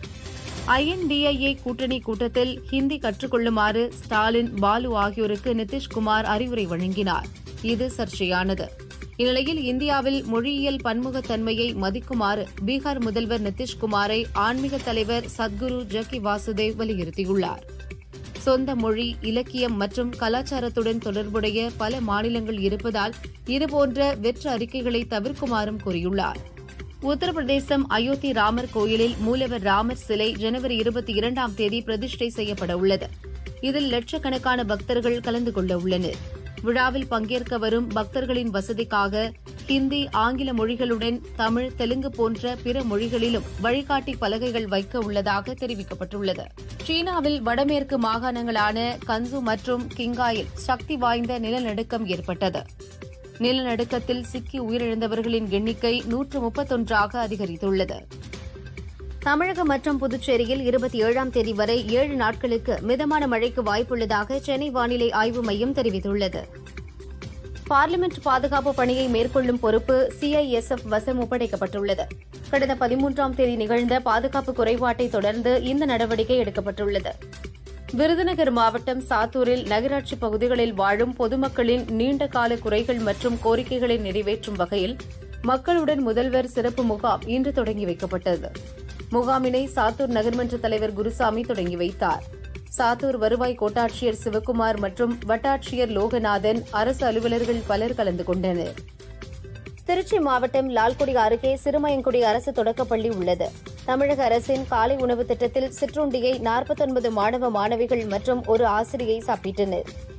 S2: ஐஎன்டிஐஏ கூட்டணி கூட்டத்தில் ஹிந்தி கற்றுக்கொள்ளுமாறு ஸ்டாலின் பாலு ஆகியோருக்கு நிதிஷ்குமார் அறிவுரை வழங்கினார் இது சர்ச்சையானது இந்நிலையில் இந்தியாவில் மொழியியல் பன்முகத்தன்மையை மதிக்குமாறு பீகார் முதல்வர் நிதிஷ்குமாரை ஆன்மீக தலைவர் சத்குரு ஜக்கி வாசுதேவ் வலியுறுத்தியுள்ளார் சொந்த மொழி இலக்கியம் மற்றும் கலாச்சாரத்துடன் தொடர்புடைய பல மாநிலங்கள் இருப்பதால் இதுபோன்ற வெற்று அறிக்கைகளை தவிர்க்குமாறும் கூறியுள்ளார் உத்தரப்பிரதேசம் அயோத்தி ராமர் கோயிலில் மூலவர் ராமர் சிலை ஜனவரி இருபத்தி இரண்டாம் தேதி பிரதிஷ்டை செய்யப்பட உள்ளது இதில் லட்சக்கணக்கான பக்தர்கள் கலந்து கொள்ள உள்ளனர் விழாவில் பங்கேற்க வரும் பக்தர்களின் வசதிக்காக ஹிந்தி ஆங்கில மொழிகளுடன் தமிழ் தெலுங்கு போன்ற பிற மொழிகளிலும் வழிகாட்டி பலகைகள் வைக்க உள்ளதாக தெரிவிக்கப்பட்டுள்ளது சீனாவில் வடமேற்கு மாகாணங்களான கன்சு மற்றும் கிங்காயில் சக்தி வாய்ந்த நிலநடுக்கம் ஏற்பட்டது நிலநடுக்கத்தில் சிக்கி உயிரிழந்தவர்களின் எண்ணிக்கை நூற்று முப்பத்தொன்றாக அதிகரித்துள்ளது தமிழகம் மற்றும் புதுச்சேரியில் இருபத்தி ஏழாம் தேதி வரை ஏழு நாட்களுக்கு மிதமான மழைக்கு வாய்ப்புள்ளதாக சென்னை வானிலை ஆய்வு மையம் தெரிவித்துள்ளது பார்லிமெண்ட் பாதுகாப்பு பணியை மேற்கொள்ளும் பொறுப்பு சிஐஎஸ்எஃப் வசம் ஒப்படைக்கப்பட்டுள்ளது கடந்த பதிமூன்றாம் தேதி நிகழ்ந்த பாதுகாப்பு குறைபாட்டை தொடர்ந்து இந்த நடவடிக்கை எடுக்கப்பட்டுள்ளது விருதுநகர் மாவட்டம் சாத்தூரில் நகராட்சி பகுதிகளில் வாழும் பொதுமக்களின் நீண்டகால குறைகள் மற்றும் கோரிக்கைகளை நிறைவேற்றும் வகையில் மக்களுடன் முதல்வர் சிறப்பு முகாம் இன்று தொடங்கி வைக்கப்பட்டது முகாமினை சாத்தூர் நகர்மன்ற தலைவர் குருசாமி தொடங்கி வைத்தார் சாத்தூர் வருவாய் கோட்டாட்சியர் சிவக்குமார் மற்றும் வட்டாட்சியர் லோகநாதன் அரசு அலுவலர்கள் பலர் கலந்து கொண்டனர் திருச்சி மாவட்டம் லால்குடி அருகே சிறுமயங்குடி அரசு தொடக்கப்பள்ளி உள்ளது தமிழக அரசின் காலை உணவு திட்டத்தில் சிற்றுண்டியை நாற்பத்தொன்பது மாணவ மாணவிகள் மற்றும் ஒரு ஆசிரியை சாப்பிட்டனர்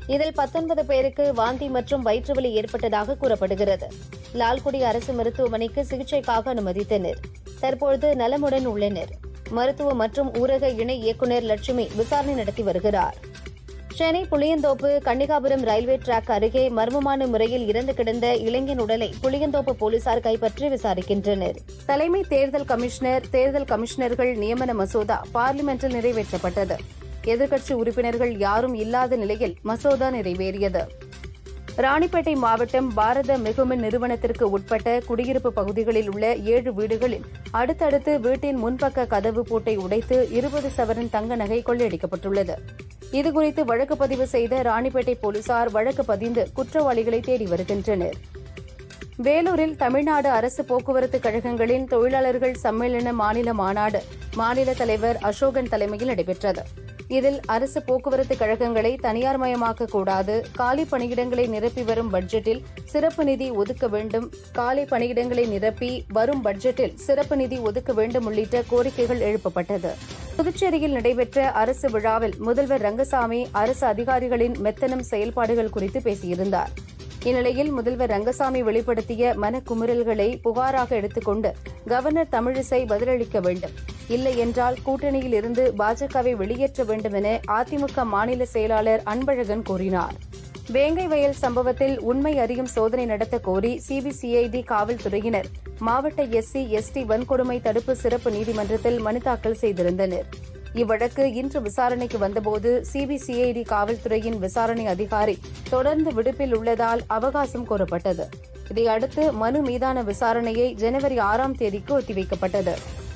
S2: இதில் பத்தொன்பது பேருக்கு வாந்தி மற்றும் வயிற்றுவலி ஏற்பட்டதாக கூறப்படுகிறது லால்குடி அரசு மருத்துவமனைக்கு சிகிச்சைக்காக அனுமதித்தனர் தற்பொழுது நலமுடன் உள்ளனர் மருத்துவ மற்றும் ஊரக இணை இயக்குநர் லட்சுமி விசாரணை நடத்தி வருகிறார் சென்னை புளியந்தோப்பு கன்னிகாபுரம் ரயில்வே டிராக் அருகே மர்மமான முறையில் இறந்து கிடந்த இளைஞன் உடலை புளியந்தோப்பு போலீசார் கைப்பற்றி விசாரிக்கின்றனர் தலைமை தேர்தல் கமிஷனர் தேர்தல் கமிஷனர்கள் நியமன மசோதா பார்லிமென்டில் நிறைவேற்றப்பட்டது எதிர்க்கட்சி உறுப்பினர்கள் யாரும் இல்லாத நிலையில் மசோதா நிறைவேறியது ராணிப்பேட்டை மாவட்டம் பாரத மிகுமின் நிறுவனத்திற்கு உட்பட்ட குடியிருப்பு பகுதிகளில் உள்ள ஏழு வீடுகளில் அடுத்தடுத்து வீட்டின் முன்பக்க கதவு பூட்டை உடைத்து இருபது சவரன் தங்க நகை கொள்ளையடிக்கப்பட்டுள்ளது இதுகுறித்து வழக்கு பதிவு செய்த ராணிப்பேட்டை போலீசார் வழக்கு பதிந்து குற்றவாளிகளை தேடி வருகின்றனர் வேலூரில் தமிழ்நாடு அரசு போக்குவரத்து கழகங்களின் தொழிலாளர்கள் சம்மேளன மாநில மாநாடு மாநில தலைவர் அசோகன் தலைமையில் நடைபெற்றது இதில் அரசு போக்குவரத்து கழகங்களை தனியார்மயமாக்க கூடாது காலி பணியிடங்களை நிரப்பி வரும் பட்ஜெட்டில் சிறப்பு நிதி ஒதுக்க வேண்டும் காலி பணியிடங்களை நிரப்பி வரும் பட்ஜெட்டில் சிறப்பு நிதி ஒதுக்க வேண்டும் உள்ளிட்ட கோரிக்கைகள் எழுப்பப்பட்டது புதுச்சேரியில் நடைபெற்ற அரசு விழாவில் முதல்வர் ரங்கசாமி அரசு அதிகாரிகளின் மெத்தனம் செயல்பாடுகள் குறித்து பேசியிருந்தார் இந்நிலையில் முதல்வர் ரங்கசாமி வெளிப்படுத்திய மனக்குமுறல்களை புகாராக எடுத்துக்கொண்டு கவர்னர் தமிழிசை பதிலளிக்க வேண்டும் இல்லை என்றால் கூட்டணியில் இருந்து பாஜகவை வெளியேற்ற வேண்டும் என அதிமுக மாநில செயலாளர் அன்பழகன் கூறினார் வேங்கை வயல் சம்பவத்தில் உண்மை அறியும் சோதனை நடத்த கோரி சிபிசிஐடி காவல்துறையினர் மாவட்ட எஸ்சி எஸ்டி வன்கொடுமை தடுப்பு சிறப்பு நீதிமன்றத்தில் மனு தாக்கல் செய்திருந்தனர் இவ்வழக்கு இன்று விசாரணைக்கு வந்தபோது சிபிசிஐடி காவல்துறையின் விசாரணை அதிகாரி தொடர்ந்து விடுப்பில் உள்ளதால் அவகாசம் கோரப்பட்டது இதையடுத்து மனு மீதான விசாரணையை ஜனவரி ஆறாம் தேதிக்கு ஒத்திவைக்கப்பட்டது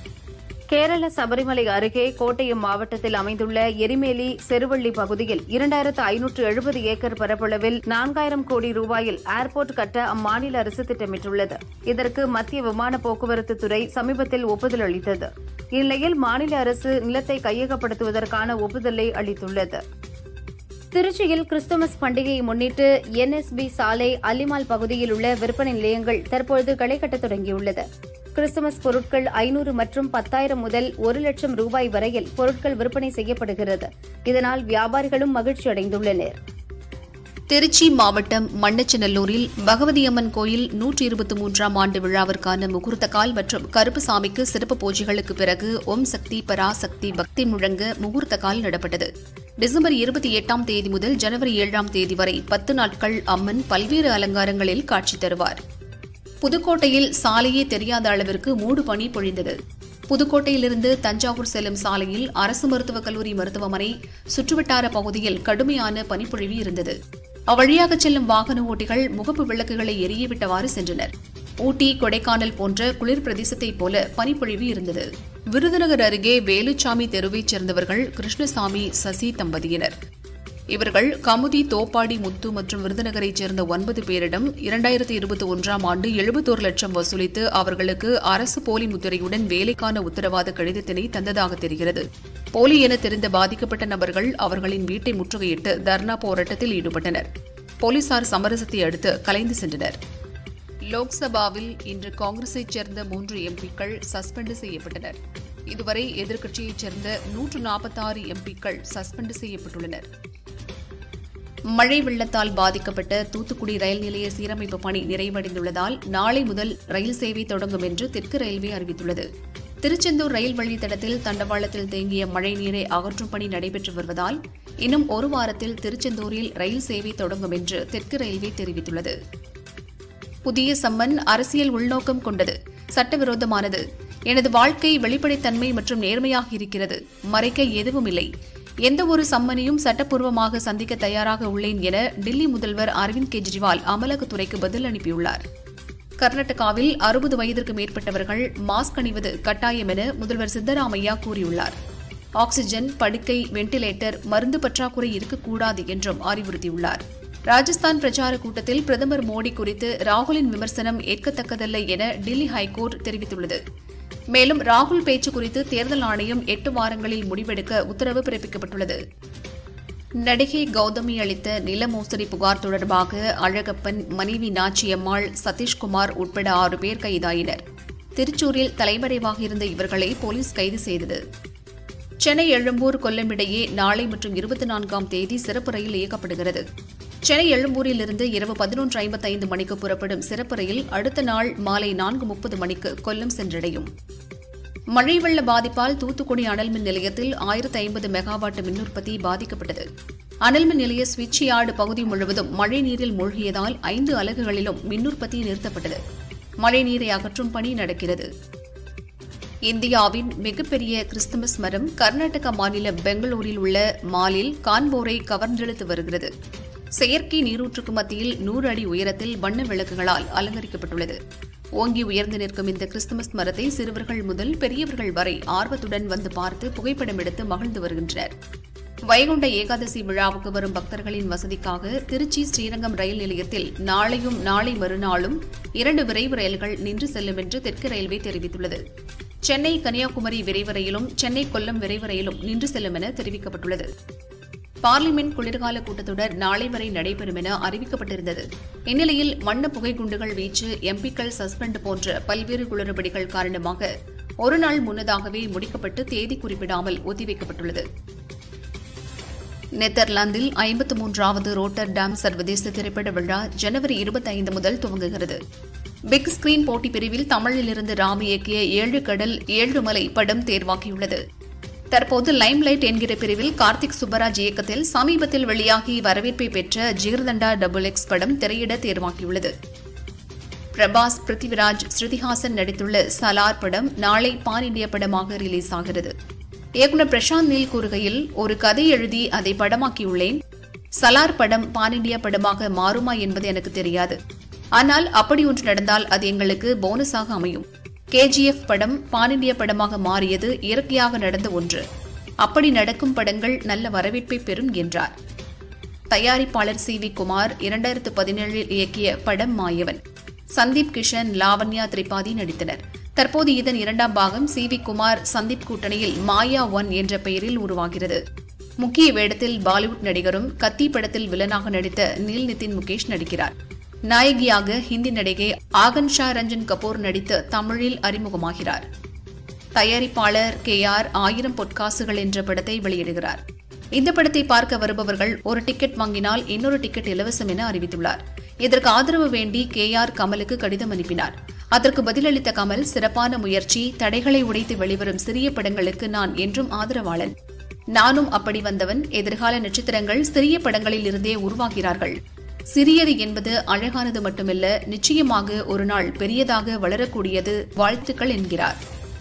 S2: கேரள சபரிமலை அருகே கோட்டயம் மாவட்டத்தில் அமைந்துள்ள எரிமேலி செருவள்ளி பகுதியில் இரண்டாயிரத்து ஐநூற்று எழுபது ஏக்கர் பரப்பளவில் நான்காயிரம் கோடி ரூபாயில் ஏர்போர்ட் கட்ட அம்மாநில அரசு திட்டமிட்டுள்ளது இதற்கு மத்திய விமான போக்குவரத்து துறை சமீபத்தில் ஒப்புதல் அளித்தது இந்நிலையில் மாநில அரசு நிலத்தை கையகப்படுத்துவதற்கான ஒப்புதலை அளித்துள்ளது திருச்சியில் கிறிஸ்துமஸ் பண்டிகையை முன்னிட்டு என்எஸ்பி சாலை அல்லிமால் பகுதியில் உள்ள விற்பனை நிலையங்கள் தற்பொழுது களை கட்டத் தொடங்கியுள்ளது கிறிஸ்துமஸ் பொருட்கள் ஐநூறு மற்றும் பத்தாயிரம் முதல் ஒரு லட்சம் ரூபாய் வரையில் பொருட்கள் விற்பனை செய்யப்படுகிறது இதனால் வியாபாரிகளும் மகிழ்ச்சி அடைந்துள்ளனர்
S3: திருச்சி மாவட்டம் மண்ணச்சநல்லூரில் பகவதியம்மன் கோயில் நூற்றி இருபத்தி மூன்றாம் ஆண்டு விழாவிற்கான முகூர்த்த கால் மற்றும் கருப்புசாமிக்கு சிறப்பு பூஜைகளுக்கு பிறகு ஓம் சக்தி பராசக்தி பக்தி முழங்க முகூர்த்த கால் நடப்பட்டது டிசம்பர் இருபத்தி எட்டாம் தேதி முதல் ஜனவரி ஏழாம் தேதி வரை பத்து நாட்கள் அம்மன் பல்வேறு அலங்காரங்களில் காட்சி தருவார் புதுக்கோட்டையில் சாலையே தெரியாத அளவிற்கு மூடு பனி பொழிந்தது புதுக்கோட்டையிலிருந்து தஞ்சாவூர் செல்லும் சாலையில் அரசு மருத்துவக் கல்லூரி மருத்துவமனை சுற்றுவட்டார பகுதியில் கடுமையான பனிப்பொழிவு இருந்தது அவ்வழியாக செல்லும் வாகன ஓட்டிகள் முகப்பு விளக்குகளை எரியவிட்டவாறு சென்றனர் ஊட்டி கொடைக்கானல் போன்ற குளிர் பிரதேசத்தைப் போல பனிப்பொழிவு இருந்தது விருதுநகர் அருகே வேலுச்சாமி தெருவைச் சேர்ந்தவர்கள் கிருஷ்ணசாமி சசி தம்பதியினர் இவர்கள் கமுதி தோப்பாடி முத்து மற்றும் விருதுநகரைச் சேர்ந்த ஒன்பது பேரிடம் இரண்டாயிரத்தி இருபத்தி ஒன்றாம் ஆண்டு எழுபத்தோரு லட்சம் வசூலித்து அவர்களுக்கு அரசு போலி முத்திரையுடன் வேலைக்கான உத்தரவாத கடிதத்தினை தந்ததாக தெரிகிறது போலி என தெரிந்த பாதிக்கப்பட்ட நபர்கள் அவர்களின் வீட்டை முற்றுகையிட்டு தர்ணா போராட்டத்தில் ஈடுபட்டனர் போலீசார் சமரசத்தை அடுத்து கலைந்து சென்றனர் லோக்சபாவில் இன்று காங்கிரஸைச் சேர்ந்த மூன்று எம்பிக்கள் சஸ்பெண்ட் செய்யப்பட்டனர் இதுவரை எதிர்க்கட்சியைச் சேர்ந்த நூற்று நாற்பத்தாறு எம்பிக்கள் சஸ்பெண்ட் செய்யப்பட்டுள்ளனர் மழை வெள்ளத்தால் பாதிக்கப்பட்ட தூத்துக்குடி ரயில் நிலைய சீரமைப்பு பணி நிறைவடைந்துள்ளதால் நாளை முதல் ரயில் சேவை தொடங்கும் என்று தெற்கு ரயில்வே அறிவித்துள்ளது திருச்செந்தூர் ரயில் வழித்தடத்தில் தண்டவாளத்தில் தேங்கிய மழைநீரை அகற்றும் பணி நடைபெற்று வருவதால் இன்னும் ஒரு வாரத்தில் திருச்செந்தூரில் ரயில் சேவை தொடங்கும் என்று தெற்கு ரயில்வே தெரிவித்துள்ளது புதிய சம்மன் அரசியல் உள்நோக்கம் கொண்டது சட்டவிரோதமானது எனது வாழ்க்கை வெளிப்படைத்தன்மை மற்றும் நேர்மையாக இருக்கிறது மறைக்க எதுவும் இல்லை எந்த ஒரு சம்மனையும் சட்டப்பூர்வமாக சந்திக்க தயாராக உள்ளேன் என டில்லி முதல்வர் அரவிந்த் கெஜ்ரிவால் அமலாக்கத்துறைக்கு பதில் அனுப்பியுள்ளார் கர்நாடகாவில் அறுபது வயதிற்கு மேற்பட்டவர்கள் மாஸ்க் அணிவது கட்டாயம் என முதல்வர் சித்தராமையா கூறியுள்ளார் ஆக்ஸிஜன் படுக்கை வெண்டிலேட்டர் மருந்து பற்றாக்குறை இருக்கக்கூடாது என்றும் அறிவுறுத்தியுள்ளார் ராஜஸ்தான் பிரச்சார கூட்டத்தில் பிரதமர் மோடி குறித்து ராகுலின் விமர்சனம் ஏற்கத்தக்கதல்ல என டில்லி ஹைகோர்ட் தெரிவித்துள்ளது மேலும் ராகுல் பேச்சு குறித்து தேர்தல் ஆணையம் எட்டு வாரங்களில் முடிவெடுக்க உத்தரவு பிறப்பிக்கப்பட்டுள்ளது நடிகை கௌதமி அளித்த நில மோசடி புகார் தொடர்பாக அழகப்பன் மனைவி நாச்சியம்மாள் சதீஷ்குமார் உட்பட ஆறு பேர் கைதாயினர் திருச்சூரில் தலைமறைவாக இருந்த இவர்களை போலீஸ் கைது செய்தது சென்னை எழும்பூர் கொல்லம் இடையே நாளை மற்றும் இருபத்தி நான்காம் தேதி சிறப்பு ரயில் இயக்கப்படுகிறது சென்னை எழும்பூரில் இருந்து இரவு பதினொன்று ஐம்பத்தைந்து மணிக்கு புறப்படும் சிறப்பு ரயில் அடுத்த நாள் மாலை நான்கு முப்பது மணிக்கு கொல்லம் சென்றடையும் மழை வெள்ள பாதிப்பால் தூத்துக்குடி அனல்மின் நிலையத்தில் ஆயிரத்து ஐம்பது மெகாவாட் மின் உற்பத்தி பாதிக்கப்பட்டது அனல்மின் நிலைய சுவிட்ச் யார்டு பகுதி முழுவதும் மழை நீரில் மூழ்கியதால் ஐந்து அலகுகளிலும் மின் உற்பத்தி நிறுத்தப்பட்டது மழை நீரை அகற்றும் பணி நடக்கிறது இந்தியாவின் மிகப்பெரிய கிறிஸ்துமஸ் மரம் கர்நாடக மாநிலம் பெங்களூரில் உள்ள மாலில் காண்போரை கவர்ந்தெழுத்து வருகிறது செயற்கை நீரூற்றுக்கு மத்தியில் நூறு அடி உயரத்தில் வண்ண விளக்குகளால் அலங்கரிக்கப்பட்டுள்ளது ஓங்கி உயர்ந்து நிற்கும் இந்த கிறிஸ்துமஸ் மரத்தை சிறுவர்கள் முதல் பெரியவர்கள் வரை ஆர்வத்துடன் வந்து பார்த்து புகைப்படம் எடுத்து மகிழ்ந்து வருகின்றனர் வைகுண்ட ஏகாதசி விழாவுக்கு வரும் பக்தர்களின் வசதிக்காக திருச்சி ஸ்ரீரங்கம் ரயில் நிலையத்தில் நாளையும் நாளை மறுநாளும் இரண்டு விரைவு ரயில்கள் நின்று செல்லும் என்று தெற்கு ரயில்வே தெரிவித்துள்ளது சென்னை கன்னியாகுமரி விரைவு ரயிலும் சென்னை கொல்லம் விரைவு ரயிலும் நின்று செல்லும் என தெரிவிக்கப்பட்டுள்ளது பார்லிமென்ட் குளிர்கால கூட்டத்தொடர் நாளை வரை நடைபெறும் என அறிவிக்கப்பட்டிருந்தது இந்நிலையில் வண்ண புகை குண்டுகள் வீச்சு எம்பிக்கள் சஸ்பெண்ட் போன்ற பல்வேறு குளறுபடிகள் காரணமாக ஒருநாள் முன்னதாகவே முடிக்கப்பட்டு தேதி குறிப்பிடாமல் ஒத்திவைக்கப்பட்டுள்ளது நெதர்லாந்தில் ஐம்பத்து மூன்றாவது ரோட்டர்டாம் சர்வதேச திரைப்பட விழா ஜனவரி இருபத்தைந்து முதல் துவங்குகிறது பிக் ஸ்கிரீன் போட்டி பிரிவில் தமிழிலிருந்து ராம் இயக்கிய ஏழு கடல் ஏழு மலை படம் தேர்வாகியுள்ளது தற்போது லைம்லைட் என்கிற பிரிவில் கார்த்திக் சுப்பராஜ் இயக்கத்தில் சமீபத்தில் வெளியாகி வரவேற்பை பெற்ற ஜீர்தண்டா டபுள் எக்ஸ் படம் திரையிட தேர்வாகியுள்ளது பிரபாஸ் பிருத்திவிராஜ் ஸ்ருதிஹாசன் நடித்துள்ள சலார் படம் நாளை பான் இந்திய படமாக ரிலீஸ் ஆகிறது இயக்குநர் பிரசாந்த் நீல் கூறுகையில் ஒரு கதை எழுதி அதை படமாக்கியுள்ளேன் சலார் படம் பான் இந்தியா படமாக மாறுமா என்பது எனக்கு தெரியாது ஆனால் அப்படி ஒன்று நடந்தால் அது எங்களுக்கு போனஸாக அமையும் கேஜிஎஃப் படம் பான் இந்திய படமாக மாறியது இயற்கையாக நடந்த ஒன்று அப்படி நடக்கும் படங்கள் நல்ல வரவேற்பை பெறும் என்றார் தயாரிப்பாளர் சி வி குமார் இரண்டாயிரத்து பதினேழில் இயக்கிய படம் மாயவன் சந்தீப் கிஷன் லாவண்யா திரிபாதி நடித்தனர் தற்போது இதன் இரண்டாம் பாகம் சி வி குமார் சந்தீப் கூட்டணியில் மாயா ஒன் என்ற பெயரில் உருவாகிறது முக்கிய வேடத்தில் பாலிவுட் நடிகரும் கத்தி படத்தில் வில்லனாக நடித்த நீல் நிதின் முகேஷ் நடிக்கிறார் நாயகியாக ஹிந்தி நடிகை ஆகன்ஷா ரஞ்சன் கபூர் நடித்து தமிழில் அறிமுகமாகிறார் தயாரிப்பாளர் கே ஆர் ஆயிரம் பொற்காசுகள் என்ற படத்தை வெளியிடுகிறார் இந்த படத்தை பார்க்க வருபவர்கள் ஒரு டிக்கெட் வாங்கினால் இன்னொரு டிக்கெட் இலவசம் என அறிவித்துள்ளார் இதற்கு ஆதரவு வேண்டி கே ஆர் கமலுக்கு கடிதம் அனுப்பினார் அதற்கு பதிலளித்த கமல் சிறப்பான முயற்சி தடைகளை உடைத்து வெளிவரும் சிறிய படங்களுக்கு நான் என்றும் ஆதரவாளன் நானும் அப்படி வந்தவன் எதிர்கால நட்சத்திரங்கள் சிறிய படங்களில் இருந்தே உருவாகிறார்கள் சிறியது என்பது அழகானது மட்டுமல்ல நிச்சயமாக ஒரு நாள் பெரியதாக வளரக்கூடியது வாழ்த்துக்கள் என்கிறார்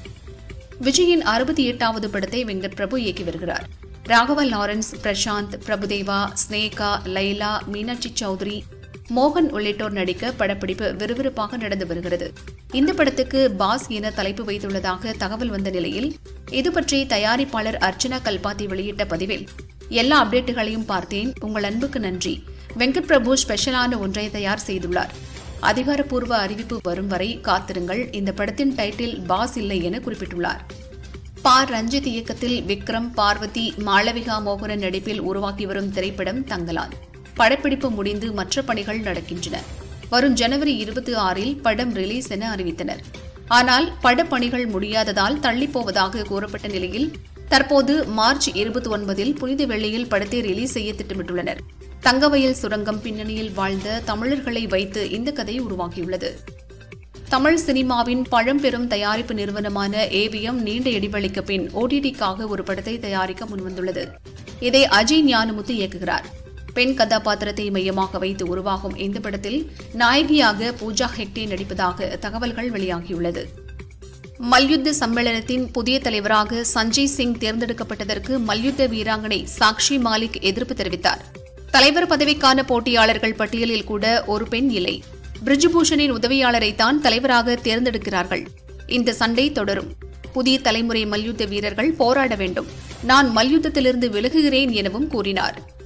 S3: விஜயின் அறுபத்தி எட்டாவது படத்தை வெங்கட் பிரபு இயக்கி வருகிறார் ராகவா லாரன்ஸ் பிரசாந்த் பிரபுதேவா ஸ்னேகா லைலா மீனாட்சி சௌத்ரி மோகன் உள்ளிட்டோர் நடிக்க படப்பிடிப்பு விறுவிறுப்பாக நடந்து வருகிறது இந்த படத்துக்கு பாஸ் என தலைப்பு வைத்துள்ளதாக தகவல் வந்த நிலையில் இதுபற்றி தயாரிப்பாளர் அர்ச்சனா கல்பாத்தி வெளியிட்ட பதிவில் எல்லா அப்டேட்டுகளையும் பார்த்தேன் உங்கள் அன்புக்கு நன்றி வெங்கட் பிரபு ஸ்பெஷலான ஒன்றை தயார் செய்துள்ளார் அதிகாரப்பூர்வ அறிவிப்பு வரும் வரை காத்திருங்கள் இந்த படத்தின் டைட்டில் பாஸ் இல்லை என குறிப்பிட்டுள்ளார் பா ரஞ்சித் இயக்கத்தில் விக்ரம் பார்வதி மாளவிகா மோகனன் நடிப்பில் உருவாக்கி வரும் திரைப்படம் தங்கலான் படப்பிடிப்பு முடிந்து மற்ற பணிகள் நடக்கின்றன வரும் ஜனவரி இருபத்தி ஆறில் படம் ரிலீஸ் என அறிவித்தனர் ஆனால் படப்பணிகள் முடியாததால் தள்ளிப்போவதாக கூறப்பட்ட நிலையில் தற்போது மார்ச் இருபத்தி ஒன்பதில் புனித வெள்ளியில் படத்தை ரிலீஸ் செய்ய திட்டமிட்டுள்ளனர் தங்கவயல் சுரங்கம் பின்னணியில் வாழ்ந்த தமிழர்களை வைத்து இந்த கதை உருவாகியுள்ளது தமிழ் சினிமாவின் பழம்பெரும் தயாரிப்பு நிறுவனமான ஏவிஎம் நீண்ட இடைவெளிக்கு பின் ஓடிடிக்காக ஒரு படத்தை தயாரிக்க முன்வந்துள்ளது இதை அஜய் ஞானமுத்து இயக்குகிறார் பெண் கதாபாத்திரத்தை மையமாக வைத்து உருவாகும் இந்த படத்தில் நாயகியாக பூஜா ஹெக்டே நடிப்பதாக தகவல்கள் வெளியாகியுள்ளது மல்யுத்த சம்மேளனத்தின் புதிய தலைவராக சஞ்சய் சிங் தேர்ந்தெடுக்கப்பட்டதற்கு மல்யுத்த வீராங்கனை சாக்ஷி மாலிக் எதிர்ப்பு தெரிவித்தார் தலைவர் பதவிக்கான போட்டியாளர்கள் பட்டியலில் கூட ஒரு பெண் இல்லை பிரிஜுபூஷனின் உதவியாளரைத்தான் தலைவராக தேர்ந்தெடுக்கிறார்கள் இந்த சண்டை தொடரும் புதிய தலைமுறை மல்யுத்த வீரர்கள் போராட வேண்டும் நான் மல்யுத்தத்திலிருந்து விலகுகிறேன் எனவும் கூறினார்